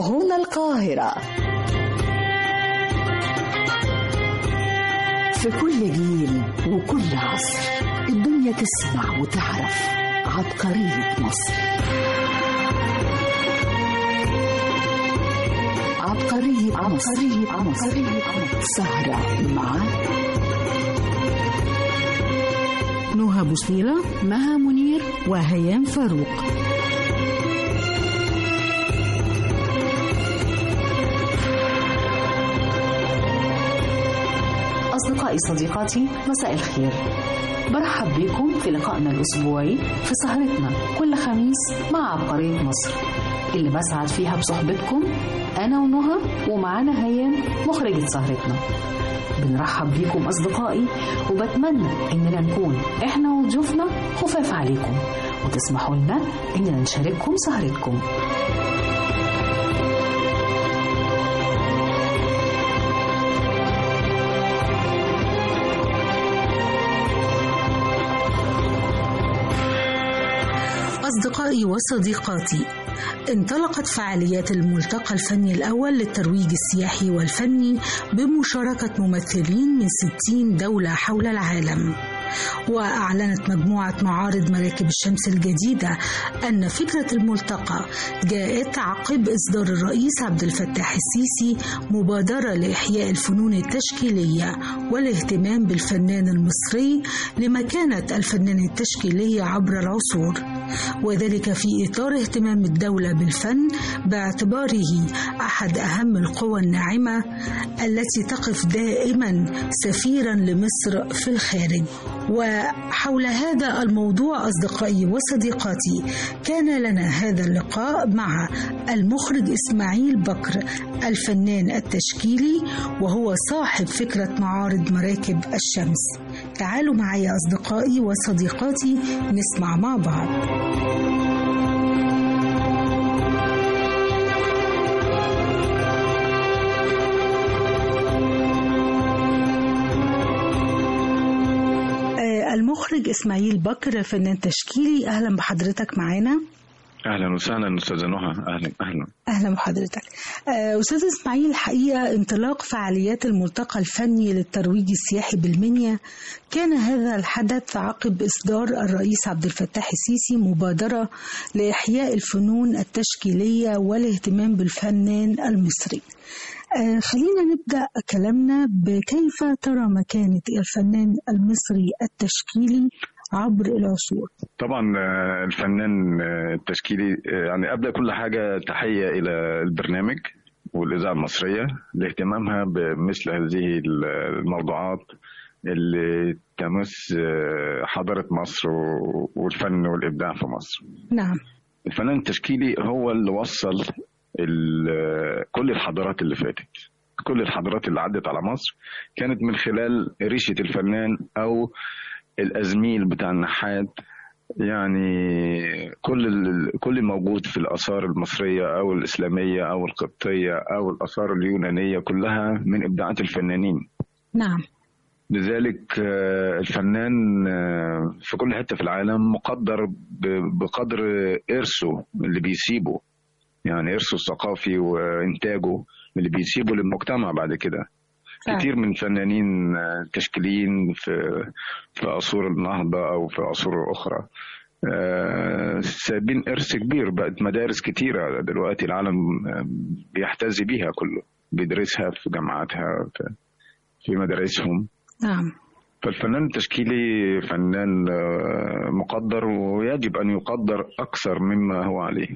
هنا القاهرة في كل جيل وكل عصر الدنيا تسمع وتعرف عبقرية مصر عبقرية عبقرية مصر سهرة مع نهى بوسنيلة مها منير وهيام فاروق أصدقائي صديقاتي مساء الخير برحب بكم في لقائنا الأسبوعي في سهرتنا كل خميس مع عبقرية مصر اللي بسعد فيها بصحبتكم أنا ونهى ومعانا هيام مخرجة سهرتنا بنرحب بيكم أصدقائي وبتمنى إننا نكون إحنا وضيوفنا خفاف عليكم وتسمحوا لنا إننا نشارككم سهرتكم أصدقائي وصديقاتي انطلقت فعاليات الملتقى الفني الأول للترويج السياحي والفني بمشاركة ممثلين من 60 دولة حول العالم وأعلنت مجموعة معارض مراكب الشمس الجديدة أن فكرة الملتقى جاءت عقب إصدار الرئيس عبد الفتاح السيسي مبادرة لإحياء الفنون التشكيلية والاهتمام بالفنان المصري لمكانة الفنان التشكيلي عبر العصور وذلك في إطار اهتمام الدولة بالفن باعتباره أحد أهم القوى الناعمة التي تقف دائما سفيرا لمصر في الخارج وحول هذا الموضوع أصدقائي وصديقاتي كان لنا هذا اللقاء مع المخرج إسماعيل بكر الفنان التشكيلي وهو صاحب فكرة معارض مراكب الشمس تعالوا معي أصدقائي وصديقاتي نسمع مع بعض المخرج اسماعيل بكر فنان تشكيلي اهلا بحضرتك معانا اهلا وسهلا استاذه نهى اهلا اهلا اهلا بحضرتك استاذ اسماعيل الحقيقه انطلاق فعاليات الملتقى الفني للترويج السياحي بالمنيا كان هذا الحدث عقب اصدار الرئيس عبد الفتاح السيسي مبادره لاحياء الفنون التشكيليه والاهتمام بالفنان المصري آه خلينا نبدأ كلامنا بكيف ترى مكانة الفنان المصري التشكيلي عبر العصور طبعا الفنان التشكيلي يعني قبل كل حاجة تحية إلى البرنامج والإذاعة المصرية لاهتمامها بمثل هذه الموضوعات اللي تمس حضارة مصر والفن والإبداع في مصر نعم الفنان التشكيلي هو اللي وصل كل الحضارات اللي فاتت كل الحضارات اللي عدت على مصر كانت من خلال ريشة الفنان أو الأزميل بتاع النحات يعني كل كل موجود في الآثار المصرية أو الإسلامية أو القبطية أو الآثار اليونانية كلها من إبداعات الفنانين نعم لذلك الفنان في كل حتة في العالم مقدر بقدر إرثه اللي بيسيبه يعني إرثه الثقافي وإنتاجه اللي بيسيبه للمجتمع بعد كده فعلا. كتير من فنانين تشكيليين في في عصور النهضة أو في عصور أخرى آه، سايبين إرث كبير بقت مدارس كتيرة دلوقتي العالم بيحتذي بيها كله بيدرسها في جامعاتها في- في مدارسهم نعم فالفنان التشكيلي فنان آه، مقدر ويجب أن يقدر أكثر مما هو عليه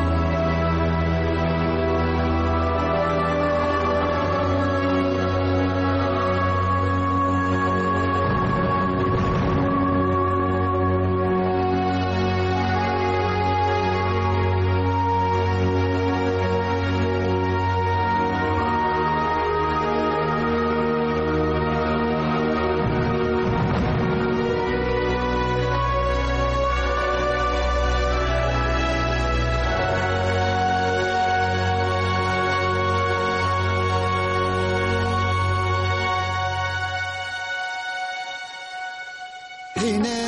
هنا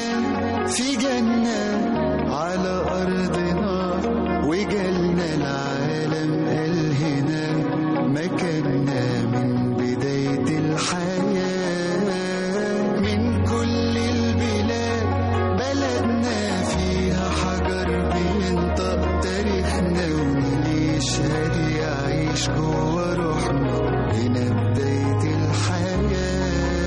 هنا في جنة على أرضنا وجالنا العالم نعيش جوا روحنا هنا بداية الحياة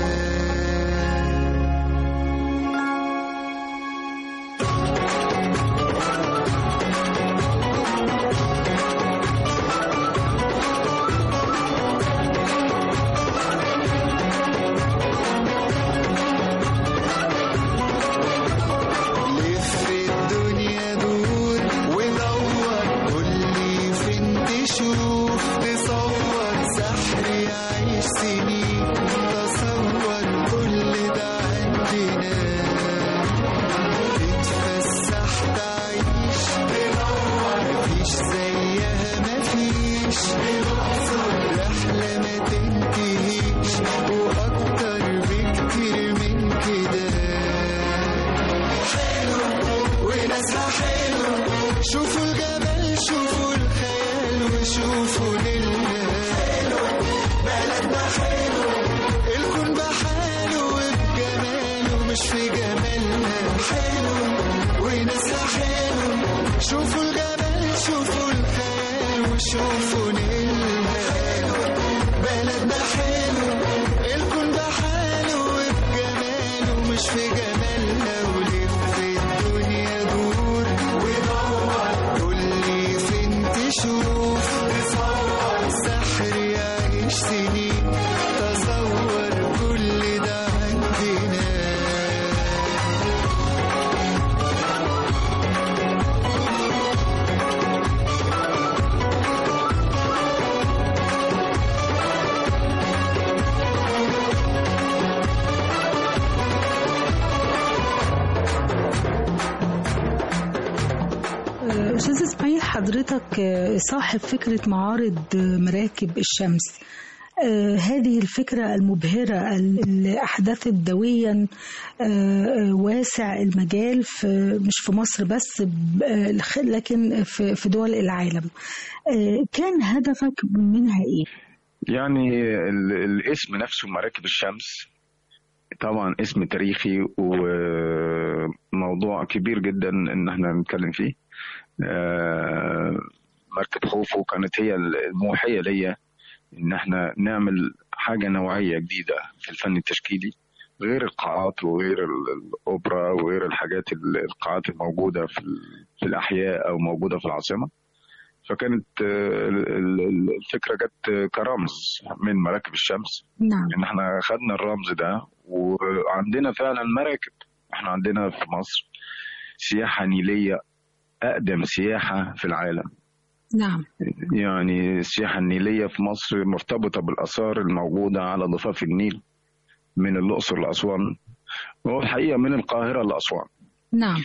لف الدنيا دور ودور قولي فين تشوف تصور سحر يعيش سنين تصور كل ده عندنا تتفسح تعيش تنور مفيش زيها مفيش رحلة ما تنتهيش وأكتر بكتير من كده وناسها حلو شوفوا الجبل شوفوا الخيال وشوفوا نيلنا حلو بلدنا حلو الكون بحاله وبجماله مش في جمالنا حلو وناسها حلو شوفوا الجبل شوفوا الخيال وشوفوا نيلنا حلو بلدنا حلو الكون بحاله وبجماله مش في جمالنا ولف الدنيا دور ودور قولي فين تشوف تصور سحر يعيش سنين تصور كل ده عندنا آه، أستاذ إسماعيل حضرتك آه، صاحب فكرة معارض آه، مراكب الشمس آه، هذه الفكرة المبهرة اللي أحدثت دويا آه، آه، واسع المجال في مش في مصر بس ب- آه، الخ- لكن في في دول العالم آه، كان هدفك منها إيه؟ يعني ال- الاسم نفسه مراكب الشمس طبعا اسم تاريخي وموضوع كبير جدا ان احنا نتكلم فيه آه، مركب خوفو كانت هي الموحية ليا ان احنا نعمل حاجة نوعية جديدة في الفن التشكيلي غير القاعات وغير ال- الاوبرا وغير الحاجات ال- القاعات الموجودة في ال- في الاحياء او موجودة في العاصمة فكانت آه، ال- ال- الفكرة جت كرمز من مراكب الشمس نعم ان احنا خدنا الرمز ده وعندنا فعلا مراكب احنا عندنا في مصر سياحة نيلية أقدم سياحة في العالم نعم يعني السياحة النيلية في مصر مرتبطة بالآثار الموجودة على ضفاف النيل من الأقصر لأسوان وهو الحقيقة من القاهرة لأسوان نعم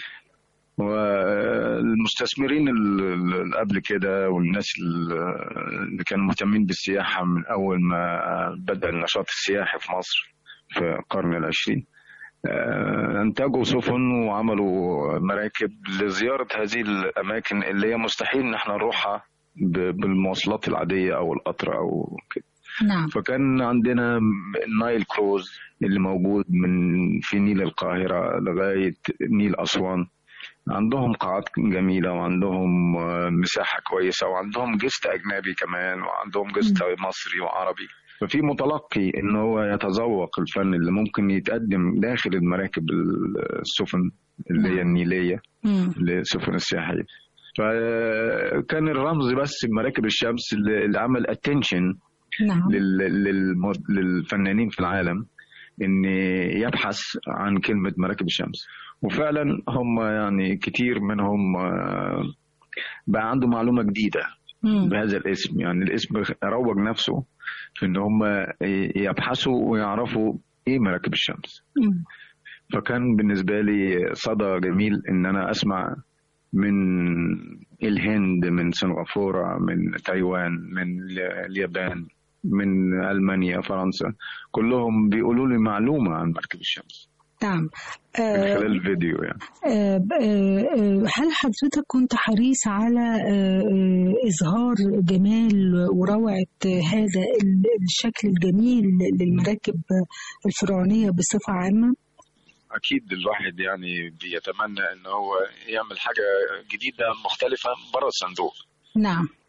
والمستثمرين اللي قبل كده والناس اللي كانوا مهتمين بالسياحة من أول ما بدأ النشاط السياحي في مصر في القرن العشرين آه، أنتجوا سفن وعملوا مراكب لزيارة هذه الأماكن اللي هي مستحيل إن احنا نروحها ب- بالمواصلات العادية أو القطر أو كده نعم فكان عندنا النايل كروز اللي موجود من في نيل القاهرة لغاية نيل أسوان عندهم قاعات جميلة وعندهم آه، مساحة كويسة وعندهم جست أجنبي كمان وعندهم جست مصري وعربي ففي متلقي ان هو يتذوق الفن اللي ممكن يتقدم داخل المراكب السفن اللي هي نعم. النيلية مم. السفن السياحية فكان الرمز بس مراكب الشمس اللي اللي عمل اتنشن نعم للفنانين في العالم ان يبحث عن كلمة مراكب الشمس وفعلا هم يعني كتير منهم آه، بقى عنده معلومة جديدة مم. بهذا الاسم يعني الاسم روج نفسه في ان هم يبحثوا ويعرفوا ايه مراكب الشمس مم. فكان بالنسبة لي صدى جميل ان انا اسمع من الهند من سنغافورة من تايوان من ال- اليابان من المانيا فرنسا كلهم بيقولوا لي معلومة عن مركب الشمس نعم من آه، خلال الفيديو يعني آه، آه، آه، هل حضرتك كنت حريص على آه، آه، إظهار جمال وروعة هذا ال- الشكل الجميل للمراكب الفرعونية بصفة عامة؟ اكيد الواحد يعني بيتمنى ان هو يعمل حاجة جديدة مختلفة بره الصندوق نعم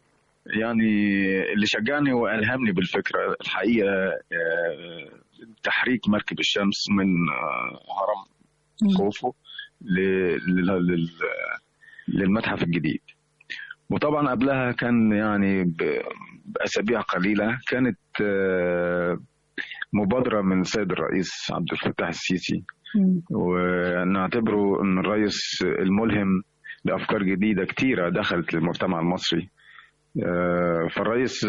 يعني اللي شجعني والهمني بالفكره الحقيقه آه، تحريك مركب الشمس من آه، هرم مم. خوفو ل- لل- لل- للمتحف الجديد وطبعا قبلها كان يعني ب- باسابيع قليله كانت آه، مبادره من السيد الرئيس عبد الفتاح السيسي مم. ونعتبره ان الرئيس الملهم لافكار جديده كتيره دخلت للمجتمع المصري آه، فالرئيس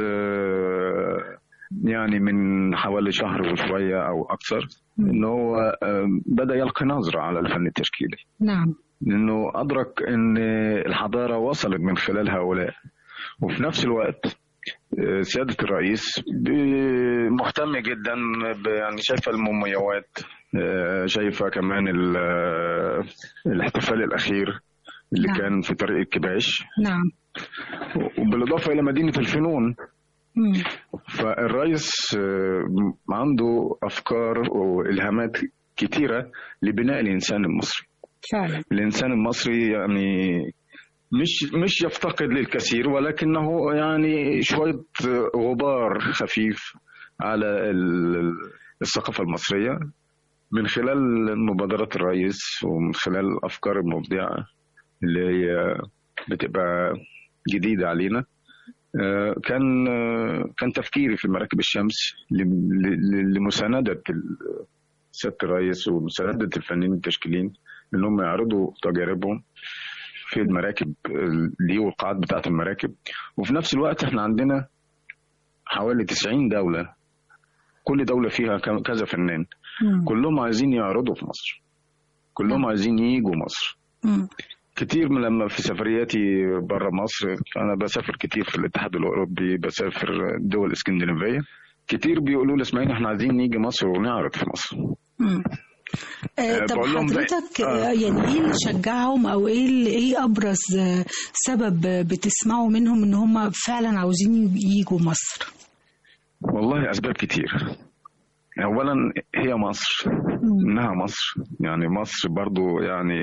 آه، يعني من حوالي شهر وشويه او اكثر مم. ان هو آه، بدا يلقي نظره على الفن التشكيلي نعم لانه ادرك ان الحضاره وصلت من خلال هؤلاء وفي نفس الوقت آه، سياده الرئيس ب- مهتم جدا ب- يعني شايفه المومياوات آه، شايفه كمان ال- آه، الاحتفال الاخير اللي نعم. كان في طريق الكباش نعم وبالاضافه الى مدينه الفنون مم. فالرئيس آه، عنده افكار والهامات كتيره لبناء الانسان المصري فعلا الانسان المصري يعني مش مش يفتقد للكثير ولكنه يعني شويه غبار خفيف على ال- الثقافه المصريه من خلال مبادرات الرئيس ومن خلال الافكار المبدعه اللي هي بتبقى جديده علينا آه، كان آه، كان تفكيري في مراكب الشمس ل- ل- لمسانده ال- سياده الرئيس ومسانده الفنانين التشكيليين انهم يعرضوا تجاربهم في المراكب دي والقاعات بتاعت المراكب وفي نفس الوقت احنا عندنا حوالي 90 دولة كل دولة فيها كم- كذا فنان مم. كلهم عايزين يعرضوا في مصر كلهم عايزين يجوا مصر مم. كتير من لما في سفرياتي بره مصر انا بسافر كتير في الاتحاد الاوروبي بسافر دول اسكندنافيه كتير بيقولوا لي اسماعيل احنا عايزين نيجي مصر ونعرض في مصر مم. آه، آه، طب بقول لهم زي- حضرتك آه. آه، يعني ايه اللي شجعهم او ايه اللي ايه ابرز آه، سبب آه، بتسمعوا منهم ان هم فعلا عاوزين يجوا مصر والله اسباب كتير اولا هي مصر مم. انها مصر يعني مصر برضو يعني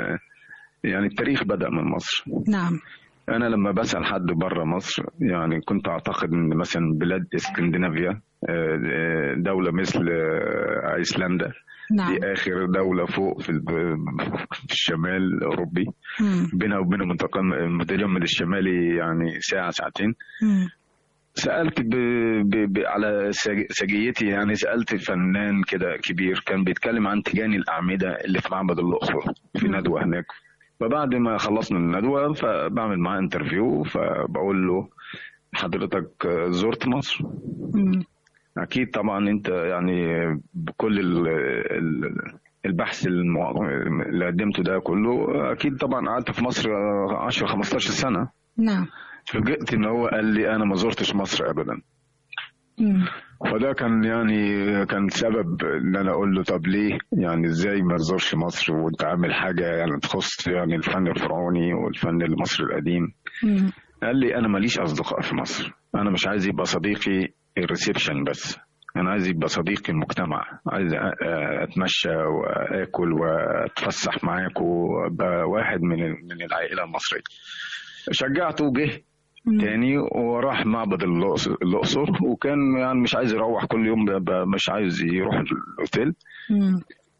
يعني التاريخ بدا من مصر نعم انا لما بسال حد بره مصر يعني كنت اعتقد ان مثلا بلاد اسكندنافيا آه، دوله مثل آه، ايسلندا نعم دي اخر دوله فوق في ال- في الشمال الاوروبي مم. بينها وبين المنطقه المتجمد الشمالي يعني ساعه ساعتين مم. سالت ب... ب... ب... على سج... سجيتي يعني سالت فنان كده كبير كان بيتكلم عن تيجاني الاعمده اللي في معبد الاقصر في مم. ندوه هناك فبعد ما خلصنا الندوه فبعمل معاه انترفيو فبقول له حضرتك زرت مصر مم. اكيد طبعا انت يعني بكل ال... ال... البحث المع... اللي قدمته ده كله اكيد طبعا قعدت في مصر 10 15 سنه نعم فوجئت ان هو قال لي انا ما زرتش مصر ابدا مم. فده كان يعني كان سبب ان انا اقول له طب ليه يعني ازاي ما تزورش مصر وانت عامل حاجه يعني تخص يعني الفن الفرعوني والفن المصري القديم مم. قال لي انا ماليش اصدقاء في مصر انا مش عايز يبقى صديقي الريسبشن بس انا عايز يبقى صديقي المجتمع عايز أ- اتمشى واكل واتفسح معاك وابقى واحد من من العائله المصريه شجعته وجه مم. تاني وراح معبد الأقصر الأقصر وكان يعني مش عايز يروح كل يوم بيبقى مش عايز يروح الاوتيل مم.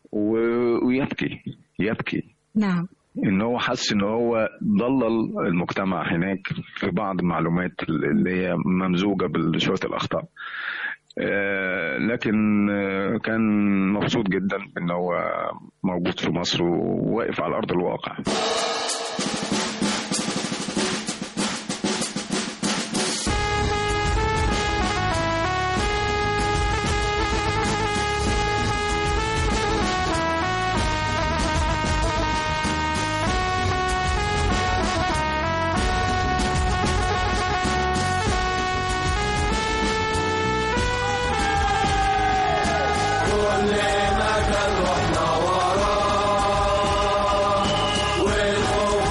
و- ويبكي يبكي نعم ان هو حس ان هو ضلل المجتمع هناك في بعض المعلومات اللي هي ممزوجه بشويه الاخطاء آه، لكن آه، كان مبسوط جدا ان هو موجود في مصر وواقف على ارض الواقع كلنا كان رحنا وراه والخوف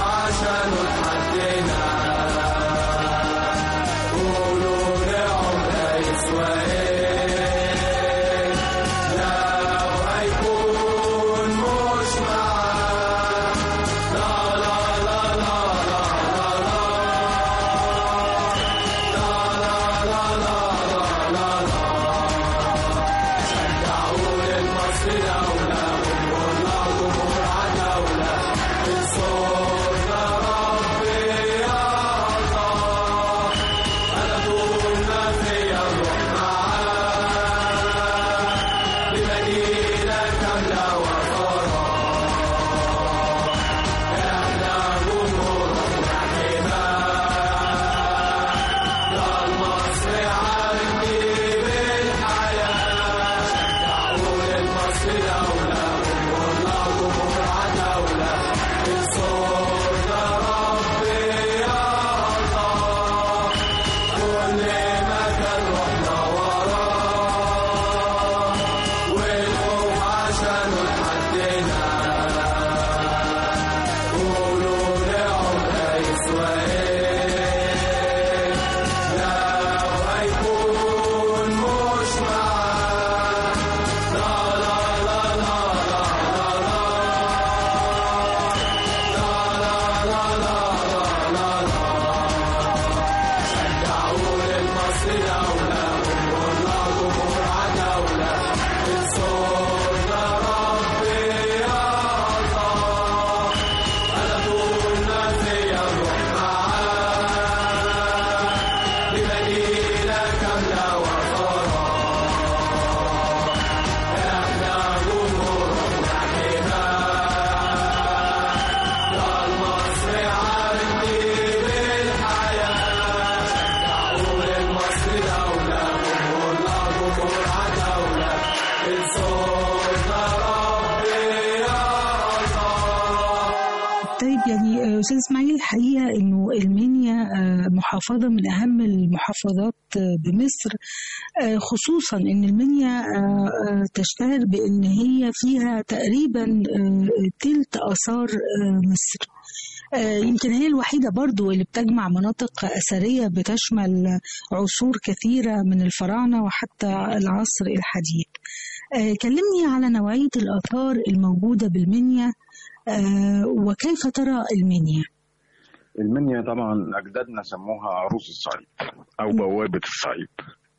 طيب يعني آه، استاذ اسماعيل الحقيقه انه المنيا آه، محافظه من اهم المحافظات آه، بمصر آه، خصوصا ان المنيا آه، آه، تشتهر بان هي فيها تقريبا آه، تلت اثار آه، مصر آه، يمكن هي الوحيدة برضو اللي بتجمع مناطق أثرية بتشمل عصور كثيرة من الفراعنة وحتى العصر الحديث آه، كلمني على نوعية الآثار الموجودة بالمنيا آه، وكيف ترى المنيا المنيا طبعا أجدادنا سموها عروس الصعيد أو بوابة الصعيد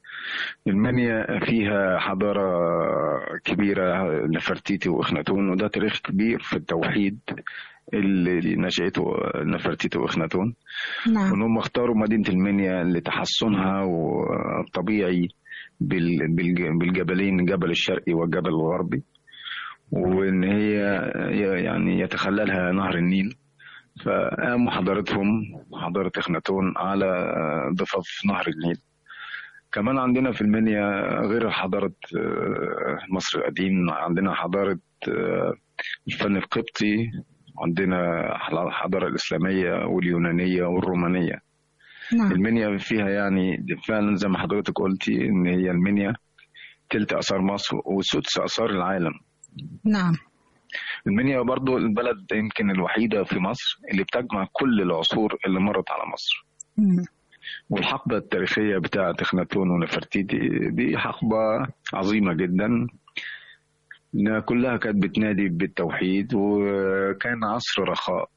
المنيا فيها حضارة كبيرة نفرتيتي وإخناتون وده تاريخ كبير في التوحيد اللي نشأته نفرتيتي وإخناتون نعم وإنهم اختاروا مدينة المنيا لتحصنها والطبيعي بال- بالج- بالجبلين الجبل الشرقي والجبل الغربي وإن هي يعني يتخللها نهر النيل فقاموا حضارتهم حضارة إخناتون على ضفاف نهر النيل كمان عندنا في المنيا غير حضارة آه، مصر القديم عندنا حضارة آه، الفن القبطي عندنا الحضارة الإسلامية واليونانية والرومانية نعم المنيا فيها يعني فعلا زي ما حضرتك قلتي إن هي المنيا تلت آثار مصر وسدس آثار العالم نعم المنيا برضو البلد يمكن الوحيدة في مصر اللي بتجمع كل العصور اللي مرت على مصر مم. والحقبة التاريخية بتاعة إخناتون ونفرتيتي دي حقبة عظيمة جدا إنها كلها كانت بتنادي بالتوحيد وكان عصر رخاء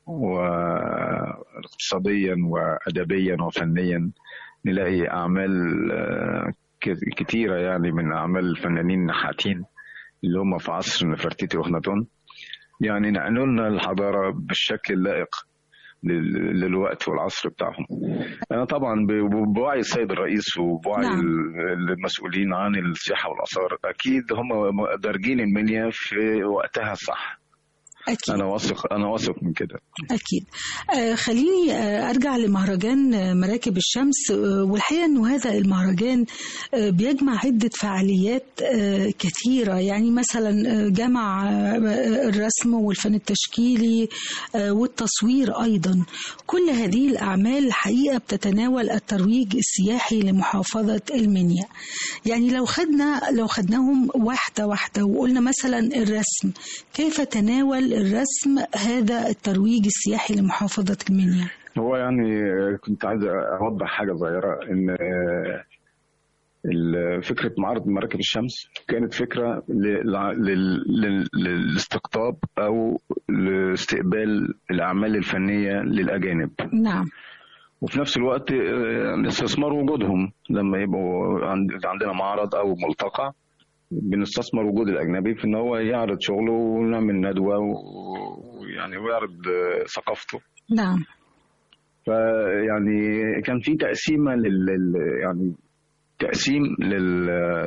واقتصاديا وأدبيا وفنيا نلاقي أعمال آه، ك- كتيرة يعني من أعمال الفنانين النحاتين اللي هم في عصر نفرتيتي وإخناتون يعني نقلوا لنا الحضارة بالشكل اللائق لل- للوقت والعصر بتاعهم أنا طبعا ب- بوعي السيد الرئيس وبوعي نعم. ال- المسؤولين عن السياحة والآثار أكيد هم دارجين المنيا في وقتها الصح أكيد أنا واثق أنا واثق من كده أكيد آه خليني آه أرجع لمهرجان آه، مراكب الشمس آه والحقيقة أنه هذا المهرجان آه بيجمع عدة فعاليات آه كثيرة يعني مثلا آه، جمع آه، الرسم والفن التشكيلي آه والتصوير أيضا كل هذه الأعمال الحقيقة بتتناول الترويج السياحي لمحافظة المنيا يعني لو خدنا لو خدناهم واحدة واحدة وقلنا مثلا الرسم كيف تناول الرسم هذا الترويج السياحي لمحافظة المنيا؟ هو يعني كنت عايز أوضح حاجة صغيرة إن ال- فكرة معرض مراكب الشمس كانت فكرة ل- لل- لل- للاستقطاب أو لاستقبال الأعمال الفنية للأجانب نعم وفي نفس الوقت آه، استثمار وجودهم لما يبقوا عند- عندنا معرض أو ملتقى بنستثمر وجود الأجنبي في إن هو يعرض شغله ونعمل ندوة و- ويعني ويعرض آه، ثقافته نعم فيعني كان في تقسيمه لل لل- يعني تقسيم لل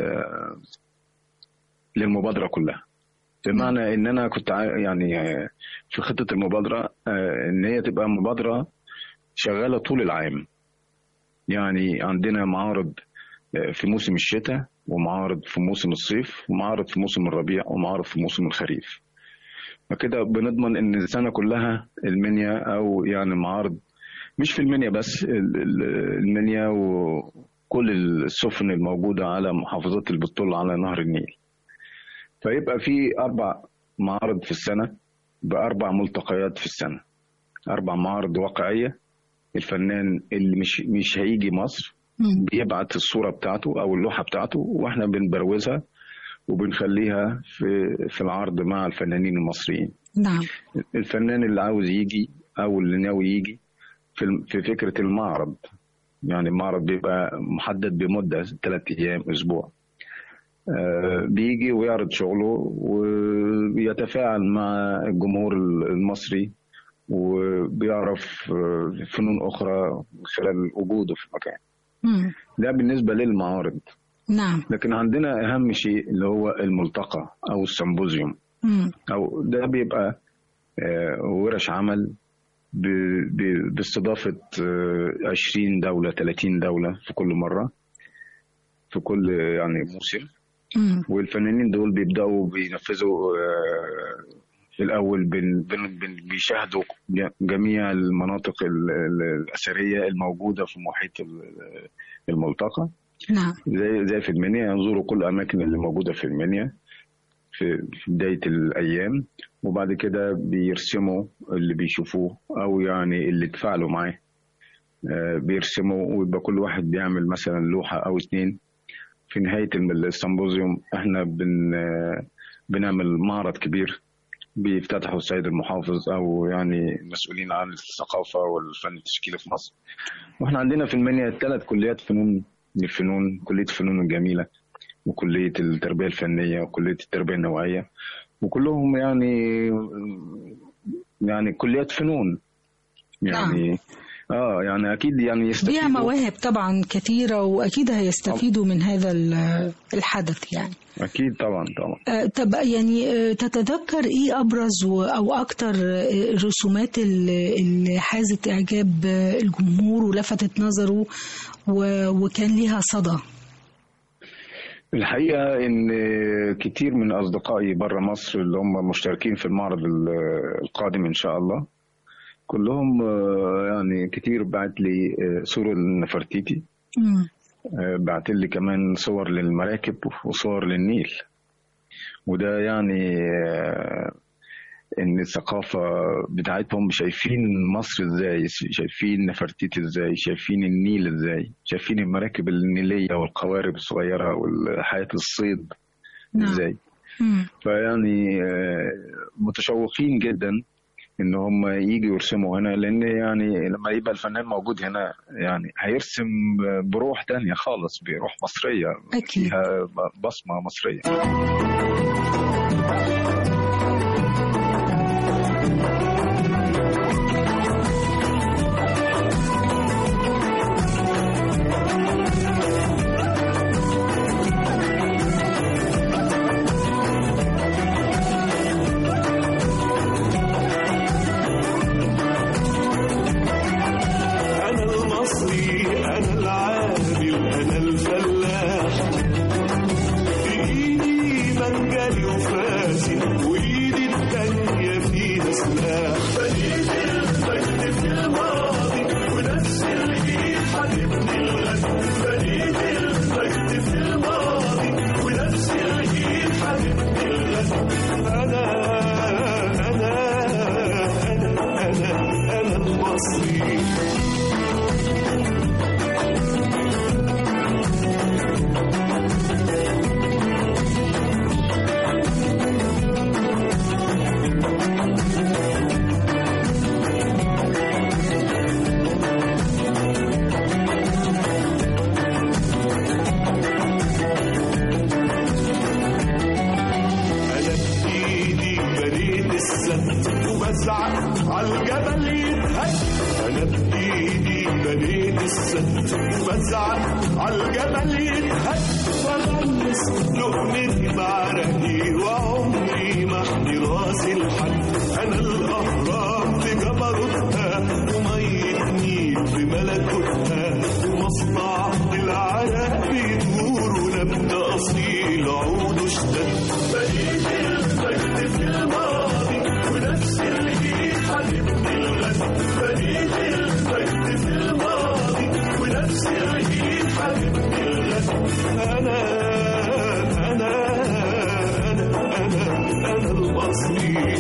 للمبادره كلها بمعنى ان انا كنت عا- يعني في خطه المبادره آه، ان هي تبقى مبادره شغاله طول العام يعني عندنا معارض آه، في موسم الشتاء ومعارض في موسم الصيف ومعارض في موسم الربيع ومعارض في موسم الخريف فكده بنضمن ان السنه كلها المنيا او يعني معارض مش في المنيا بس ال- ال- المنيا و- كل السفن الموجودة على محافظات اللي بتطل على نهر النيل فيبقى في أربع معارض في السنة بأربع ملتقيات في السنة أربع معارض واقعية الفنان اللي مش مش هيجي مصر مم. بيبعت الصورة بتاعته أو اللوحة بتاعته وإحنا بنبروزها وبنخليها في في العرض مع الفنانين المصريين نعم الفنان اللي عاوز يجي او اللي ناوي يجي في الم- في فكره المعرض يعني المعرض بيبقى محدد بمده ثلاث ايام اسبوع آه، بيجي ويعرض شغله وبيتفاعل مع الجمهور المصري وبيعرف آه، فنون اخرى من خلال وجوده في المكان مم. ده بالنسبه للمعارض نعم لكن عندنا اهم شيء اللي هو الملتقى او السمبوزيوم مم. او ده بيبقى آه، ورش عمل ب- ب- باستضافه آه، 20 دوله 30 دوله في كل مره في كل يعني موسم مم. والفنانين دول بيبداوا بينفذوا آه، في الاول بن بن بن بيشاهدوا جميع المناطق ال- ال- الاثريه الموجوده في محيط ال- الملتقى نعم زي زي في المنيا ينظروا كل الاماكن اللي موجوده في المنيا في في بدايه الايام وبعد كده بيرسموا اللي بيشوفوه او يعني اللي اتفاعلوا معاه آه، بيرسموا ويبقى كل واحد بيعمل مثلا لوحه او اتنين في نهايه الم- السمبوزيوم احنا بن آه، بنعمل معرض كبير بيفتتحوا السيد المحافظ او يعني المسؤولين عن الثقافه والفن التشكيلي في مصر واحنا عندنا في المنيا ثلاث كليات فنون من الفنون كليه الفنون الجميله وكليه التربيه الفنيه وكليه التربيه النوعيه وكلهم يعني يعني كليات فنون يعني اه يعني اكيد يعني بيها يستفيدوا مواهب طبعا كثيرة وأكيد هيستفيدوا من هذا ال- الحدث يعني اكيد طبعا طبعا آه، طب يعني آه، تتذكر ايه ابرز و- او اكتر آه، الرسومات اللي اللي حازت اعجاب آه، الجمهور ولفتت نظره و- وكان ليها صدى الحقيقه ان كتير من اصدقائي بره مصر اللي هم مشتركين في المعرض ال- القادم ان شاء الله كلهم آه، يعني كتير بعت لي آه، صورة لنفرتيتي مم. آه، بعت لي كمان صور للمراكب وصور للنيل وده يعني آه، ان الثقافة بتاعتهم شايفين مصر ازاي شايفين نفرتيتي ازاي شايفين النيل ازاي شايفين المراكب النيلية والقوارب الصغيرة وحياة الصيد نعم. ازاي مم. فيعني آه، متشوقين جدا ان هم يجوا يرسموا هنا لان يعني لما يبقى الفنان موجود هنا يعني هيرسم بروح تانية خالص بروح مصرية أكيد. فيها بصمة مصرية أنا المصري أنا العامل أنا الفلاح بإيدي منجلي وفاسي وإيدي التانية فيها سلاح بنيت المجد في الماضي ونفس الإيد هتبني الغد بنيت المجد في الماضي ونفس الإيد هتبني الغد أنا أنا أنا أنا أنا المصري انا بايدي بنيت السد وبزعق عالجبل يتهد انا بايدي بنيت السد وبزعق عالجبل يتهد وغمس لقمتي بعرقي وعمري ما احمي راسي لحد انا الاهرام في جبروتها وميه نيل بملكوتها ومصنع العرق بيدور ونبدا اصيل عود اشتد بنيت المجد في الماضي ونفس الايد هتبني الغد بنيت المجد في الماضي ونفس الايد حبيبتي الغد أنا أنا أنا أنا أنا المصري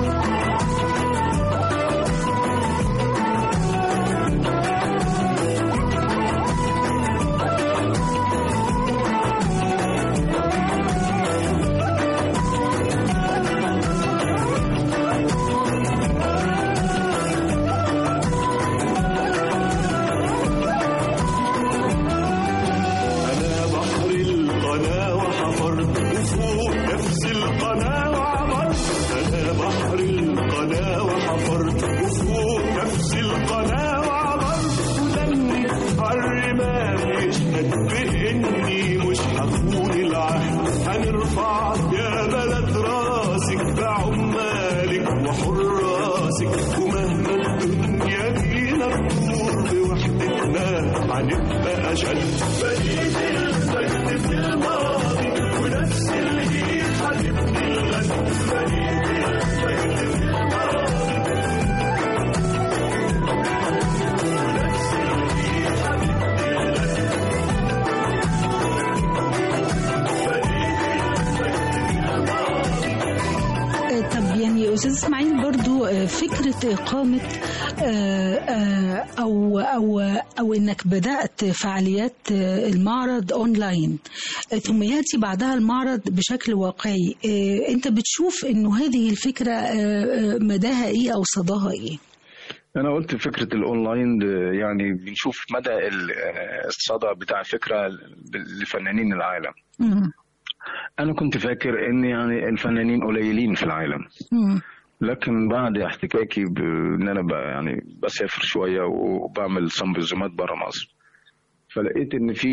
أنا بحر القناة وحفرت وفوق نفس القناة وعبرت أنا بحر القناة وحفرت وفوق نفس القناة وعبرت ودمي عالرمال يشهد بإني مش هخون العهد هنرفع يا بلد راسك بعمالك وحراسك ومهما الدنيا بينا تدور بوحدتنا هنبقى أشد بقيت المجد في الماضي ونفس اللي هتبني الغد بقيت المجد في الماضي ونفس اللي هتبني الغد آه، طب يعني استاذ اسماعيل برضو آه، فكره اقامه آه، آه، او او او انك بدات فعاليات آه، المعرض اونلاين آه، ثم ياتي بعدها المعرض بشكل واقعي آه، انت بتشوف انه هذه الفكره آه، آه، مداها ايه او صداها ايه انا قلت فكره الاونلاين ده يعني بنشوف مدى ال- الصدى بتاع الفكره لفنانين العالم مم. انا كنت فاكر ان يعني الفنانين قليلين في العالم مم. لكن بعد احتكاكي بان انا بقى يعني بسافر شويه وبعمل سمبوزيمات بره مصر فلقيت ان في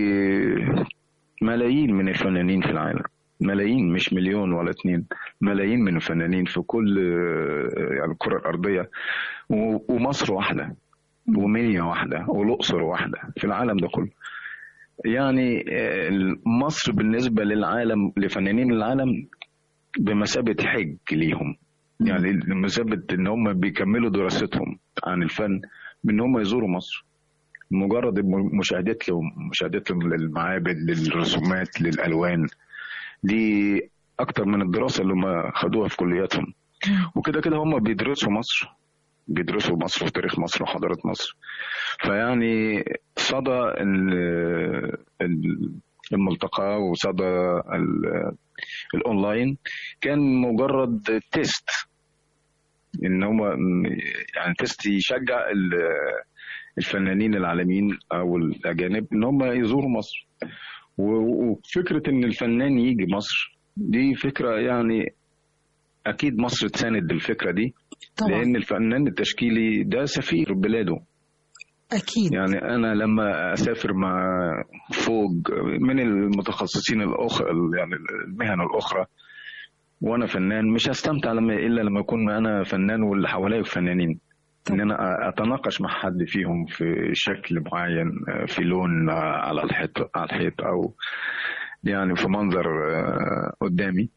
ملايين من الفنانين في العالم ملايين مش مليون ولا اتنين ملايين من الفنانين في كل يعني الكرة الأرضية و- ومصر واحدة ومية واحدة والأقصر واحدة في العالم ده كله يعني آه، مصر بالنسبة للعالم لفنانين العالم بمثابة حج ليهم يعني بمثابة ان هم بيكملوا دراستهم عن الفن بان هم يزوروا مصر مجرد الم- مشاهدات لهم مشاهدات لهم للمعابد للرسومات للالوان دي اكتر من الدراسه اللي هم خدوها في كلياتهم وكده كده هم بيدرسوا مصر بيدرسوا مصر وتاريخ مصر وحضاره مصر فيعني صدى ال- ال- الملتقى وصدى ال- الاونلاين كان مجرد تيست ان هم يعني تيست يشجع ال- الفنانين العالميين او الاجانب ان هم يزوروا مصر و- وفكره ان الفنان يجي مصر دي فكره يعني اكيد مصر تساند الفكره دي طبعا لان الفنان التشكيلي ده سفير بلاده اكيد يعني انا لما اسافر مع فوج من المتخصصين الاخرى يعني المهن الاخرى وانا فنان مش هستمتع لما الا لما اكون انا فنان واللي حواليا فنانين ان انا اتناقش مع حد فيهم في شكل معين في لون على الحيط على الحيط او يعني في منظر آه، قدامي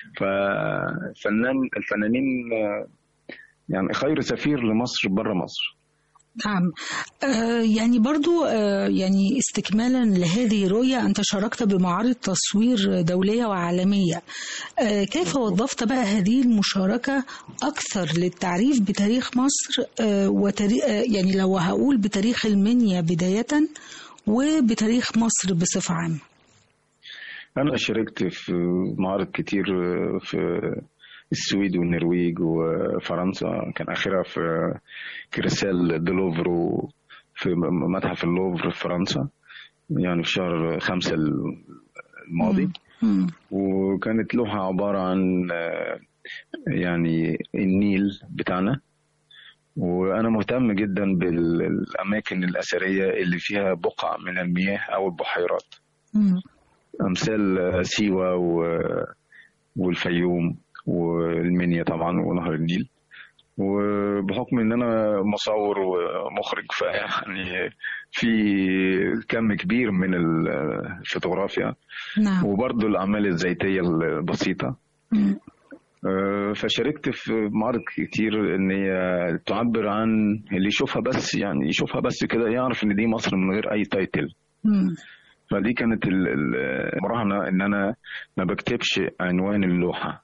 ففنان الفنانين آه، يعني خير سفير لمصر بره مصر نعم آه يعني برضو آه يعني استكمالا لهذه الرؤية أنت شاركت بمعارض تصوير دولية وعالمية آه كيف وظفت بقى هذه المشاركة أكثر للتعريف بتاريخ مصر آه وتاريخ آه يعني لو هقول بتاريخ المنيا بداية وبتاريخ مصر بصفة عامة أنا شاركت في معارض كتير في السويد والنرويج وفرنسا كان آخرها في كريسال دلوفر في متحف اللوفر في فرنسا يعني في شهر خمسة الماضي مم. وكانت لوحة عبارة عن آه، يعني النيل بتاعنا وأنا مهتم جدا بالأماكن الأثرية اللي فيها بقع من المياه أو البحيرات مم. امثال سيوه و- والفيوم والمنيا طبعا ونهر النيل وبحكم ان انا مصور ومخرج فيعني في كم كبير من الفوتوغرافيا نعم وبرضه الاعمال الزيتيه البسيطه مم. آه، فشاركت في معارض كتير ان هي تعبر عن اللي يشوفها بس يعني يشوفها بس كده يعرف ان دي مصر من غير اي تايتل مم. فدي كانت ال- ال- المراهنه ان انا ما بكتبش عنوان اللوحه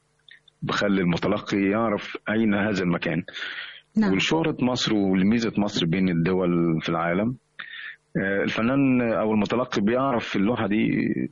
بخلي المتلقي يعرف اين هذا المكان نعم ولشهرة مصر ولميزة مصر بين الدول في العالم آه، الفنان أو المتلقي بيعرف اللوحة دي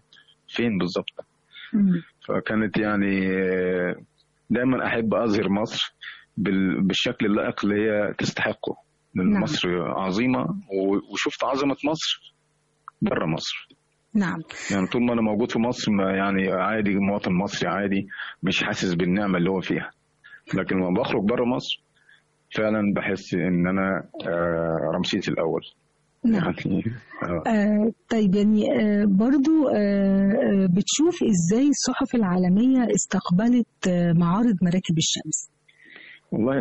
فين بالظبط مم. فكانت يعني آه، دايما أحب أظهر مصر بال- بالشكل اللائق اللي هي تستحقه لأن نعم. مصر عظيمة و- وشفت عظمة مصر بره مصر نعم يعني طول ما أنا موجود في مصر ما يعني عادي مواطن مصري عادي مش حاسس بالنعمة اللي هو فيها لكن لما بخرج بره مصر فعلا بحس ان انا آه، رمسيس الاول نعم يعني آه. آه طيب يعني آه برضو آه آه، بتشوف ازاي الصحف العالمية استقبلت آه معارض مراكب الشمس والله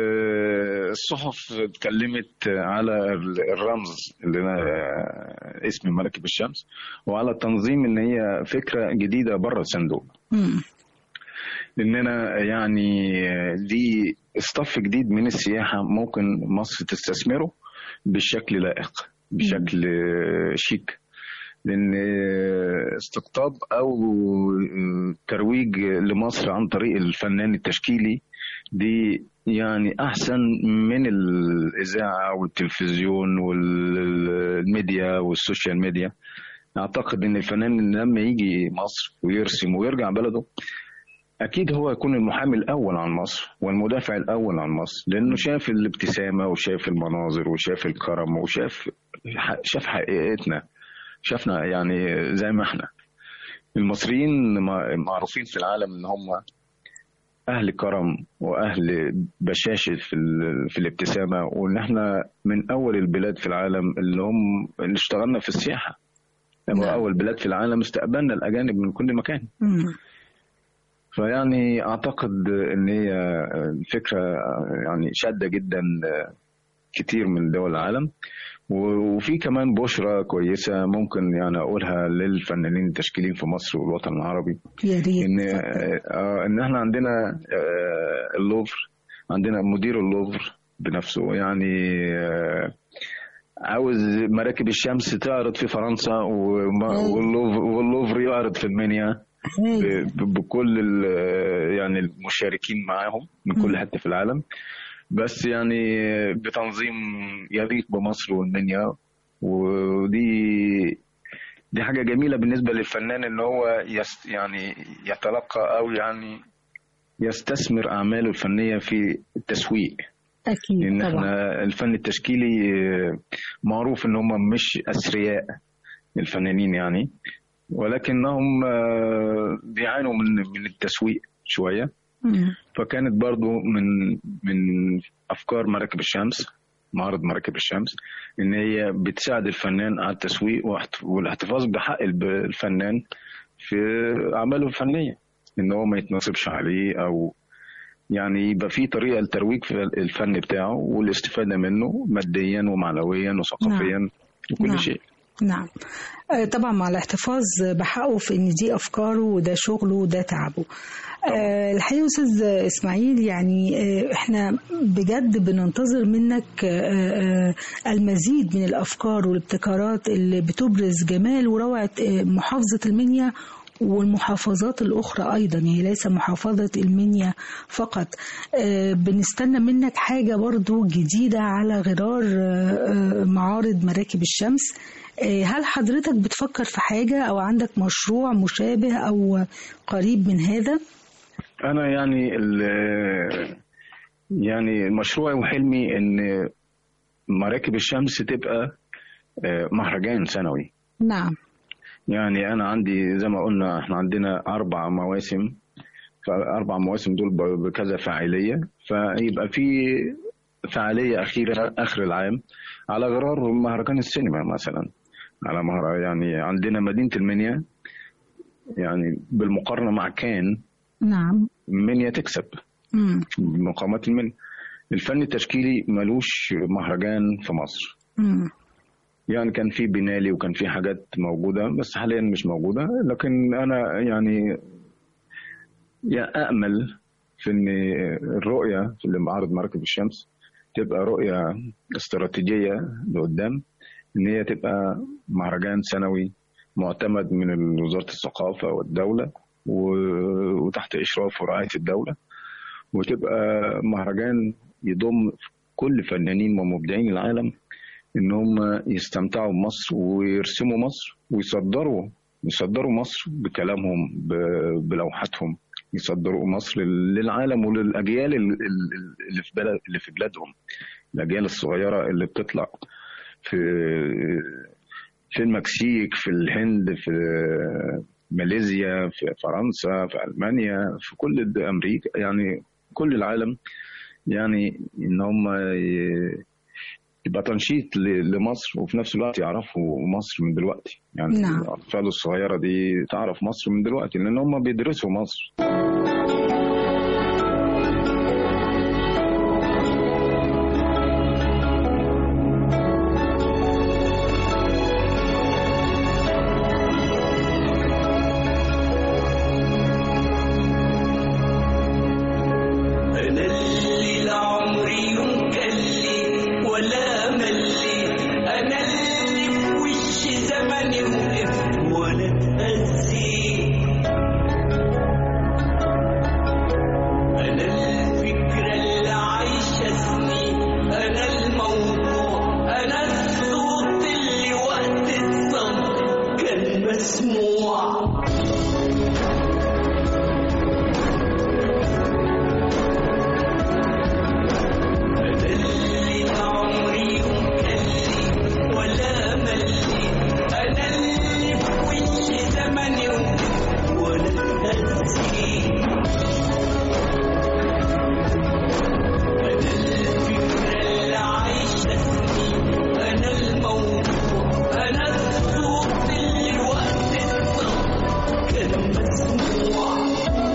ال- الصحف اتكلمت على ال- الرمز اللي انا آه، اسم مراكب الشمس وعلى التنظيم ان هي فكره جديده بره الصندوق مم. لاننا يعني آه، دي اصطف جديد من السياحه ممكن مصر تستثمره بشكل لائق بشكل آه، شيك لان آه، استقطاب او آه، ترويج لمصر عن طريق الفنان التشكيلي دي يعني احسن من الاذاعه والتلفزيون والميديا والسوشيال ميديا اعتقد ان الفنان لما يجي مصر ويرسم ويرجع بلده اكيد هو يكون المحامي الاول عن مصر والمدافع الاول عن مصر لانه شاف الابتسامه وشاف المناظر وشاف الكرم وشاف شاف حقيقتنا شافنا يعني زي ما احنا المصريين مع- معروفين في العالم ان هم اهل كرم واهل بشاشه في ال- في الابتسامه وان احنا من اول البلاد في العالم اللي هم اللي اشتغلنا في السياحه نعم. يعني اول بلاد في العالم استقبلنا الاجانب من كل مكان مم. فيعني اعتقد ان هي فكره يعني شاده جدا كتير من دول العالم وفي كمان بشرة كويسة ممكن يعني أقولها للفنانين التشكيليين في مصر والوطن العربي يا ريت إن اتفضل. آه إن إحنا عندنا آه اللوفر عندنا مدير اللوفر بنفسه يعني آه عاوز مراكب الشمس تعرض في فرنسا وما- أيوة. واللوفر واللوفر يعرض في المنيا هاي. ب- بكل ال- يعني المشاركين معاهم من مم. كل حته في العالم بس يعني بتنظيم يليق بمصر والمنيا ودي دي حاجه جميله بالنسبه للفنان ان هو يست يعني يتلقى او يعني يستثمر اعماله الفنيه في التسويق اكيد لان طبعا احنا الفن التشكيلي معروف ان هم مش اثرياء الفنانين يعني ولكنهم آه، بيعانوا من من التسويق شويه مم. فكانت برضو من من افكار مراكب الشمس معرض مراكب الشمس ان هي بتساعد الفنان على التسويق واحت- والاحتفاظ بحق الب- الفنان في اعماله الفنيه ان هو ما يتنصبش عليه او يعني يبقى في طريقه لترويج في الفن بتاعه والاستفاده منه ماديا ومعنويا وثقافيا وكل نعم. شيء نعم آه، طبعا مع الاحتفاظ بحقه في ان دي افكاره وده شغله وده تعبه آه، الحقيقه استاذ اسماعيل يعني آه، احنا بجد بننتظر منك آه، آه، المزيد من الافكار والابتكارات اللي بتبرز جمال وروعه آه، محافظه المنيا والمحافظات الأخرى أيضا يعني ليس محافظة المنيا فقط آه، بنستنى منك حاجة برضو جديدة على غرار آه، آه، معارض مراكب الشمس آه، هل حضرتك بتفكر في حاجة أو عندك مشروع مشابه أو قريب من هذا؟ انا يعني ال- يعني مشروعي وحلمي ان مراكب الشمس تبقى آه، مهرجان سنوي نعم يعني انا عندي زي ما قلنا احنا عندنا اربع مواسم فاربع مواسم دول ب- بكذا فاعليه فيبقى في فعاليه اخيره اخر العام على غرار مهرجان السينما مثلا على مهر يعني عندنا مدينه المنيا يعني بالمقارنه مع كان نعم منيا تكسب مم. مقامات المنيا الفن التشكيلي ملوش مهرجان في مصر مم. يعني كان في بنالي وكان في حاجات موجودة بس حاليا مش موجودة لكن أنا يعني يا أأمل في إن الرؤية في اللي معارض مراكب الشمس تبقى رؤية استراتيجية لقدام ان هي تبقى مهرجان سنوي معتمد من وزاره الثقافه والدوله و- وتحت اشراف ورعايه الدوله وتبقى مهرجان يضم كل فنانين ومبدعين العالم ان هم يستمتعوا بمصر ويرسموا مصر ويصدروا يصدروا مصر بكلامهم ب- بلوحاتهم يصدروا مصر للعالم وللاجيال ال- ال- اللي في بلد اللي في بلادهم الاجيال الصغيره اللي بتطلع في في المكسيك في الهند في ماليزيا في فرنسا في المانيا في كل د- امريكا يعني كل العالم يعني ان هم ي- يبقى تنشيط ل- لمصر وفي نفس الوقت يعرفوا مصر من دلوقتي يعني نعم. الاطفال الصغيره دي تعرف مصر من دلوقتي لان هم بيدرسوا مصر أنا اللي لا عمري مكلي ولا ملي أنا اللي في وش زمني وقف ولا تأذي أنا الفكرة اللي عايشة سنين أنا الموضوع أنا الصوت اللي وقت الصمت كان مسموع أنا اللي عمري مكلي ولا ملي أنا اللي في وش زمني ولا تأذي أنا الفكرة اللي عايشة سنين أنا الموضوع أنا الصوت اللي وقت الصمت كان مسموع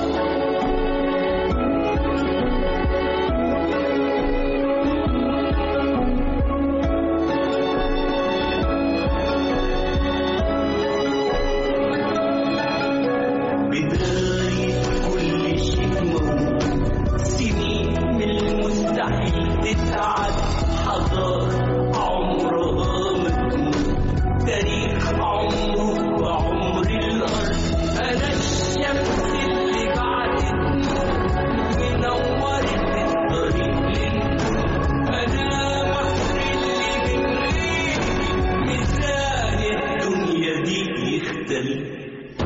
بداية كل شيء موجود سنين من المستحيل تتعد حضارة عمرها ما تموت تاريخ عمره وعمر الأرض أنا الشمس اللي بعدت منورت الطريق للنور أنا مصر اللي من غيري ميزان الدنيا دي يختلف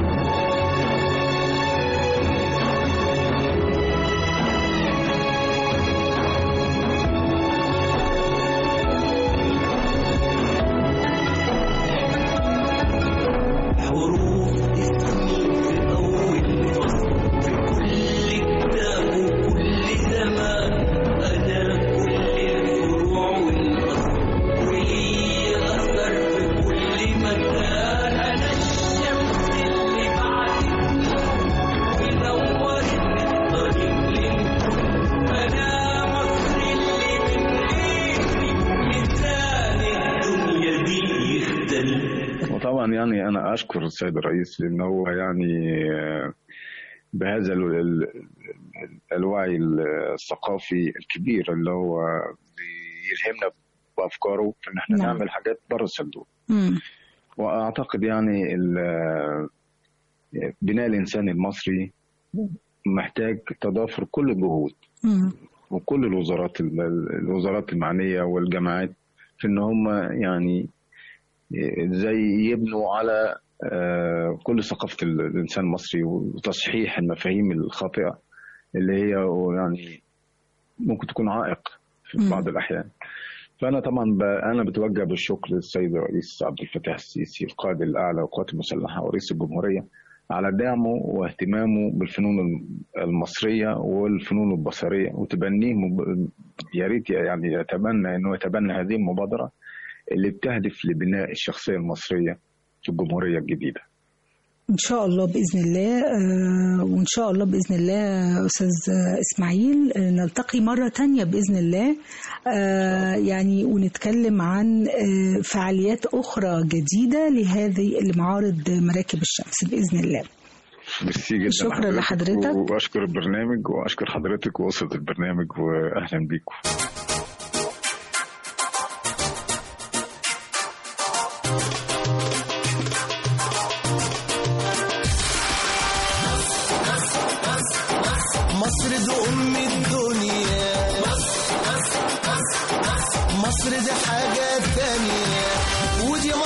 حروف اسمي في أول فصل في كل كتاب وكل زمان أنا كل الفروع والأصل ولي أثر في كل مكان أنا الشمس اللي بعدتني ونورت الطريق للكون أنا مصر اللي من غيري ميزان الدنيا دي يختلف وطبعا يعني انا اشكر السيد الرئيس لان هو يعني آه، بهذا ال- ال- ال- الوعي الثقافي الكبير اللي هو بيلهمنا بافكاره في ان احنا نعم. نعمل حاجات بره الصندوق مم. واعتقد يعني ال- بناء الانسان المصري محتاج تضافر كل الجهود مم. وكل الوزارات الوزارات المعنيه والجامعات في ان هم يعني زي يبنوا على آه، كل ثقافه الانسان المصري وتصحيح المفاهيم الخاطئه اللي هي يعني ممكن تكون عائق في مم. بعض الاحيان. فانا طبعا ب... انا بتوجه بالشكر للسيد الرئيس عبد الفتاح السيسي القائد الاعلى للقوات المسلحه ورئيس الجمهوريه على دعمه واهتمامه بالفنون المصريه والفنون البصريه وتبنيه مب... يا ريت يعني يتمنى انه يتبنى هذه المبادره اللي بتهدف لبناء الشخصيه المصريه في الجمهوريه الجديده. إن شاء الله بإذن الله آه، وإن شاء الله بإذن الله أستاذ آه، إسماعيل آه، نلتقي مرة تانية بإذن الله آه، يعني ونتكلم عن آه، فعاليات أخرى جديدة لهذه لمعارض مراكب الشمس بإذن الله ميرسي جدا شكرا لحضرتك. واشكر البرنامج واشكر حضرتك واسره البرنامج واهلا بيكم.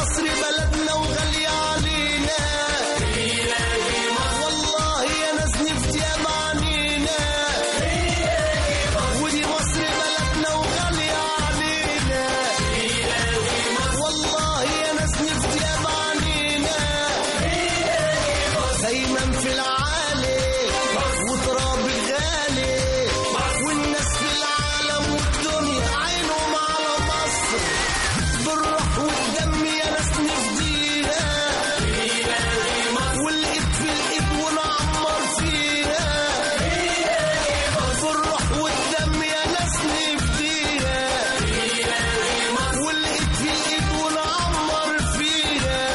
مصر بلدنا وغالية علينا والله يا ناس نفتي عنينا ودي مصر بلدنا وغالية علينا والله يا ناس نفتي عنينا دايما في العالي وتراب غالي والناس في العالم والدنيا عينهم على مصر بالروح والدم يا ناس نفديها والايد في الايد ونعمر فيها بالروح والدم يا ناس نفديها والايد في الايد ونعمر فيها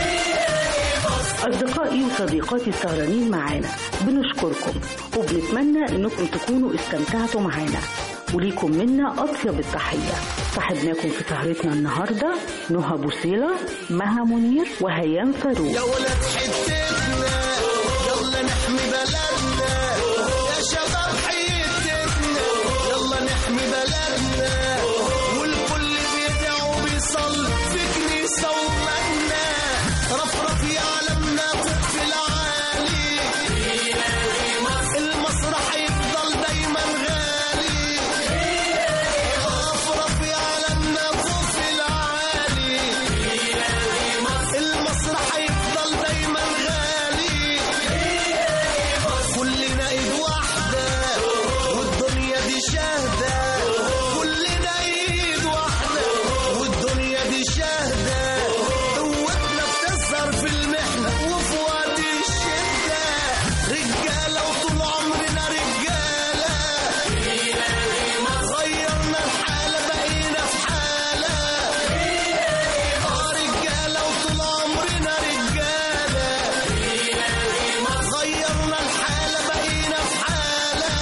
أصدقائي وصديقاتي السهرانين معانا بنشكركم وبنتمنى إنكم تكونوا استمتعتوا معانا وليكم منا أطيب التحية صاحبناكم في سهرتنا النهاردة نهى بوصيلة مها منير وهيام فاروق يا ولاد حتتنا يلا نحمي بلدنا يا شباب حيتنا يلا نحمي بلدنا والكل بيدعي وبيصلي في كنيسة ومنا رفرف يعلمنا فوق في العالي المسرح يفضل دايما غالي رفرف يعلمنا فوق في العالي المسرح هيفضل دايما غالي كلنا ايد واحدة والدنيا دي شاهدة كلنا ايد واحدة والدنيا دي شاهدة قوتنا بتظهر في المحنة وفي وقت الشدة رجالة وطول عمرنا رجالة غيرنا الحالة بقينا في حالة آه رجالة وطول عمرنا رجالة غيرنا الحالة بقينا في حالة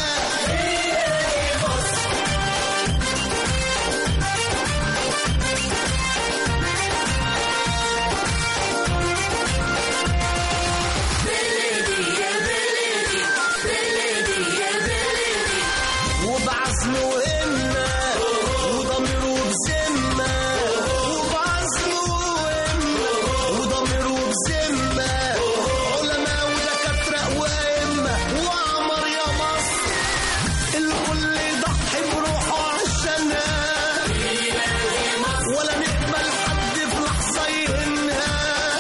وبعزم وهمة وضمير وبذمة وبعزم وهمة وضمير وبذمة علماء ودكاترة وأئمة وعمر يا مصر الكل يضحي بروحه عشانها ولا نقبل حد في لحظة يهنها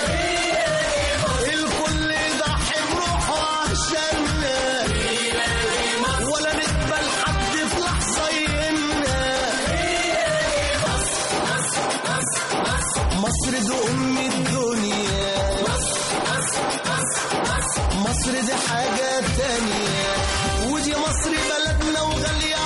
الكل يضحي بروحه عشانها ولا نقبل حد في لحظة يهمنا مصر دي أم الدنيا مصر دي حاجة تانية ودي مصر بلدنا وغالية